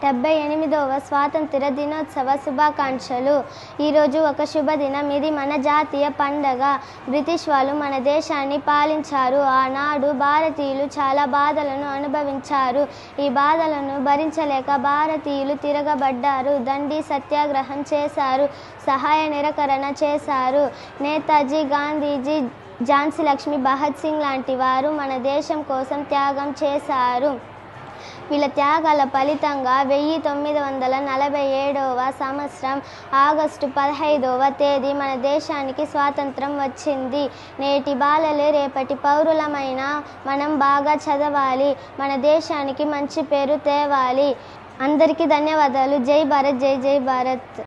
డెబ్బై ఎనిమిదవ స్వాతంత్ర దినోత్సవ శుభాకాంక్షలు ఈరోజు ఒక శుభదినం ఇది మన జాతీయ పండగ బ్రిటిష్ వాళ్ళు మన దేశాన్ని పాలించారు ఆనాడు భారతీయులు చాలా బాధలను అనుభవించారు ఈ బాధలను భరించలేక భారతీయులు తిరగబడ్డారు దండి సత్యాగ్రహం చేశారు సహాయ నిరాకరణ చేశారు నేతాజీ గాంధీజీ ఝాన్సీ లక్ష్మి భగత్ సింగ్ లాంటి వారు మన దేశం కోసం త్యాగం చేశారు వీళ్ళ త్యాగాల ఫలితంగా వెయ్యి తొమ్మిది వందల నలభై ఏడవ సంవత్సరం ఆగస్టు పదహైదవ తేదీ మన దేశానికి స్వాతంత్రం వచ్చింది నేటి బాలలే రేపటి పౌరులమైన మనం బాగా చదవాలి మన దేశానికి మంచి పేరు తేవాలి అందరికీ ధన్యవాదాలు జై భారత్ జై జై భారత్